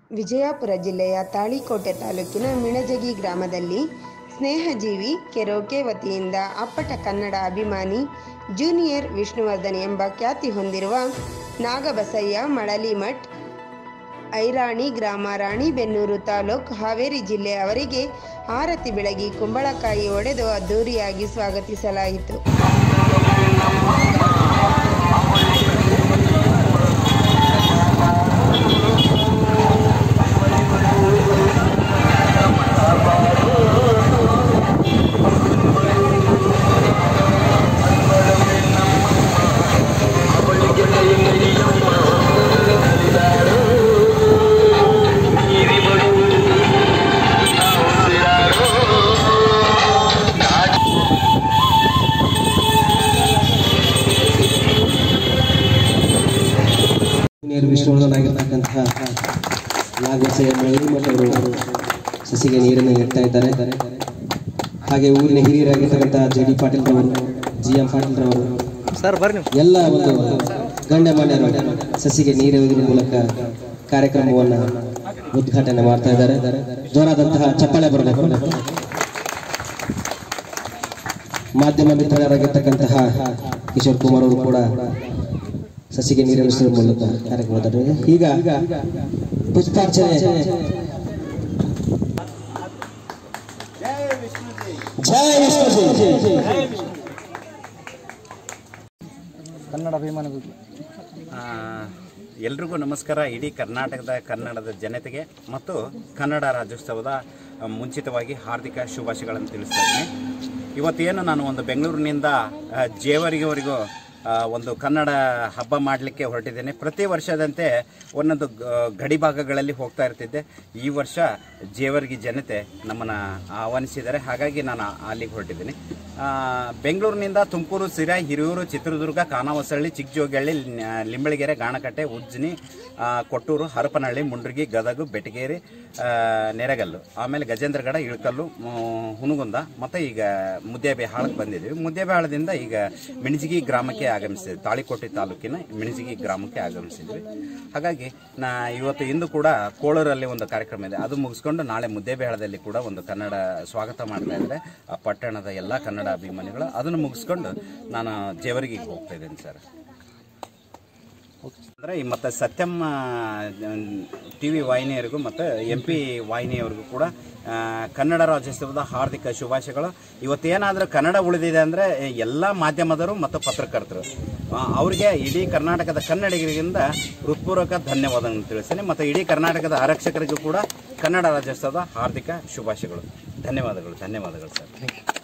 ವಿಜಯಪುರ ಜಿಲ್ಲೆಯ ತಾಳಿಕೋಟೆ ತಾಲೂಕಿನ ಮಿಣಜಗಿ ಗ್ರಾಮದಲ್ಲಿ ಸ್ನೇಹಜೀವಿ ಕೆರೋಕೆ ವತಿಯಿಂದ ಅಪ್ಪಟ ಕನ್ನಡ ಅಭಿಮಾನಿ ಜೂನಿಯರ್ ವಿಷ್ಣುವರ್ಧನ್ ಎಂಬ ಖ್ಯಾತಿ ಹೊಂದಿರುವ ನಾಗಬಸಯ್ಯ ಮಳಲಿಮಠ್ ಐರಾಣಿ ಗ್ರಾಮ ರಾಣಿಬೆನ್ನೂರು ತಾಲೂಕ್ ಹಾವೇರಿ ಜಿಲ್ಲೆ ಅವರಿಗೆ ಆರತಿ ಬೆಳಗಿ ಕುಂಬಳಕಾಯಿ ಒಡೆದು ಅದ್ದೂರಿಯಾಗಿ ಸ್ವಾಗತಿಸಲಾಯಿತು ನೀರು ವಿಶ್ವನಾಗಿರ್ತಕ್ಕಂತಹ ನಾಗವಸಯ್ಯ ಮಠ ಅವರು ಸಸಿಗೆ ನೀರನ್ನು ನೀಡ್ತಾ ಇದ್ದಾರೆ ಹಾಗೆ ಊರಿನ ಹಿರಿಯರಾಗಿರ್ತಕ್ಕಂತಹ ಜೆ ಡಿ ಪಾಟೀಲ್ ರವರು ಜಿ ಎಂ ಪಾಟೀಲ್ ರವರು ಸರ್ ಬರ್ರಿ ಎಲ್ಲ ಒಂದು ಗಣ್ಯಮಾನ್ಯರು ಸಸಿಗೆ ನೀರುವುದರ ಮೂಲಕ ಕಾರ್ಯಕ್ರಮವನ್ನು ಉದ್ಘಾಟನೆ ಮಾಡ್ತಾ ಇದ್ದಾರೆ ಜೋರಾದಂತಹ ಚಪ್ಪಾಳೆ ಬರಬೇಕು ಮಾಧ್ಯಮ ಮಿತ್ರರಾಗಿರ್ತಕ್ಕಂತಹ ಕಿಶೋರ್ ಕುಮಾರ್ ಅವರು ಕೂಡ ಸಸಿಗೆ ನೀರಿಸುವ ಮೂಲಕ ಕಾರ್ಯಕ್ರಮ ಈಗ ಪುಷ್ಪಾರ್ಚನೆ ಜೈ ವಿಷ್ಣು ಕನ್ನಡ ಅಭಿಮಾನಿಗಳು ಎಲ್ರಿಗೂ ನಮಸ್ಕಾರ ಇಡೀ ಕರ್ನಾಟಕದ ಕನ್ನಡದ ಜನತೆಗೆ ಮತ್ತು ಕನ್ನಡ ರಾಜ್ಯೋತ್ಸವದ ಆ, ಮುಂಚಿತವಾಗಿ ಹಾರ್ದಿಕ ಶುಭಾಶಯಗಳನ್ನು ತಿಳಿಸ್ತಾ ಇದ್ದೀನಿ ಇವತ್ತೇನು ನಾನು ಒಂದು ಬೆಂಗಳೂರಿನಿಂದ ಆ, ಜೇವರಿಗೆವರೆಗೂ ಆ, ಒಂದು ಕನ್ನಡ ಹಬ್ಬ ಮಾಡಲಿಕ್ಕೆ ಹೊರಟಿದ್ದೇನೆ ಪ್ರತಿ ವರ್ಷದಂತೆ ಒಂದೊಂದು ಗ- ಗಡಿ ಭಾಗಗಳಲ್ಲಿ ಹೋಗ್ತಾ ಇರ್ತಿದ್ದೆ ಈ ವರ್ಷ ಜೇವರ್ಗಿ ಜನತೆ ನಮ್ಮನ್ನು ಆಹ್ವಾನಿಸಿದ್ದಾರೆ ಹಾಗಾಗಿ ನಾನು ಅಲ್ಲಿಗೆ ಹೊರಟಿದ್ದೀನಿ ಆ, ಬೆಂಗಳೂರಿನಿಂದ ತುಮಕೂರು ಸಿರಾ ಹಿರಿಯೂರು ಚಿತ್ರದುರ್ಗ ಖಾನಾವಸಳ್ಳಿ ಚಿಕ್ಕಜೋಗಳ್ಳಿ ನ- ಲಿಂಬಳಗೆರೆ ಗಾಣಕಟ್ಟೆ ಉಜ್ಜಿನಿ ಆ, ಕೊಟ್ಟೂರು ಹರಪನಹಳ್ಳಿ ಮುಂಡ್ರಿಗಿ ಗದಗು ಬೆಟಗೇರಿ ಆ, ನೆರಗಲ್ಲು ಆಮೇಲೆ ಗಜೇಂದ್ರಗಡ ಇಳಕಲ್ಲು ಮ್, ಹುನಗುಂದ ಮತ್ತು ಈಗ ಮುದ್ದೇಬೇಹಾಳಕ್ಕೆ ಬಂದಿದ್ದೀವಿ ಮುದ್ದೇಬೇಹಾಳದಿಂದ ಈಗ ಮಿಣಜಿಗಿ ಗ್ರಾಮಕ್ಕೆ ಆಗಮಿಸಿದ್ವಿ ತಾಳಿಕೋಟೆ ತಾಲೂಕಿನ ಮಿಣಜಿಗಿ ಗ್ರಾಮಕ್ಕೆ ಆಗಮಿಸಿದ್ವಿ ಹಾಗಾಗಿ ನಾ ಇವತ್ತು ಇಂದು ಕೂಡ ಕೋಳೂರಲ್ಲಿ ಒಂದು ಕಾರ್ಯಕ್ರಮ ಇದೆ ಅದು ಮುಗಿಸ್ಕೊಂಡು ನಾಳೆ ಮುದ್ದೇಬೇಹಾಳದಲ್ಲಿ ಕೂಡ ಒಂದು ಕನ್ನಡ ಸ್ವಾಗತ ಮಾಡ್ತಾ ಇದ್ದಾರೆ ಆ ಪಟ್ಟಣದ ಎಲ್ಲ ಕನ್ನಡ ಅಭಿಮಾನಿಗಳು ಅದನ್ನು ಮುಗಿಸ್ಕೊಂಡು ನಾನು ಜೇವರಿಗೆ ಹೋಗ್ತಾ ಇದ್ದೀನಿ ಸರ್ ಅಂದರೆ ಮತ್ತು ಸತ್ಯಂ ಟಿ ವಿ ವಾಹಿನಿಯವರಿಗೂ ಮತ್ತು ಎಂ ಪಿ ವಾಹಿನಿಯವರಿಗೂ ಕೂಡ ಆ, ಕನ್ನಡ ರಾಜ್ಯೋತ್ಸವದ ಹಾರ್ದಿಕ ಶುಭಾಶಯಗಳು ಇವತ್ತೇನಾದರೂ ಕನ್ನಡ ಉಳಿದಿದೆ ಅಂದರೆ ಎಲ್ಲ ಮಾಧ್ಯಮದವರು ಮತ್ತು ಪತ್ರಕರ್ತರು ಆ, ಅವರಿಗೆ ಇಡೀ ಕರ್ನಾಟಕದ ಕನ್ನಡಿಗರಿಂದ ಹೃತ್ಪೂರ್ವಕ ಧನ್ಯವಾದಗಳನ್ನು ತಿಳಿಸ್ತೇನೆ ಮತ್ತು ಇಡೀ ಕರ್ನಾಟಕದ ಆರಕ್ಷಕರಿಗೂ ಕೂಡ ಕನ್ನಡ ರಾಜ್ಯೋತ್ಸವದ ಹಾರ್ದಿಕ ಶುಭಾಶಯಗಳು ಧನ್ಯವಾದಗಳು ಧನ್ಯವಾದಗಳು ಸರ್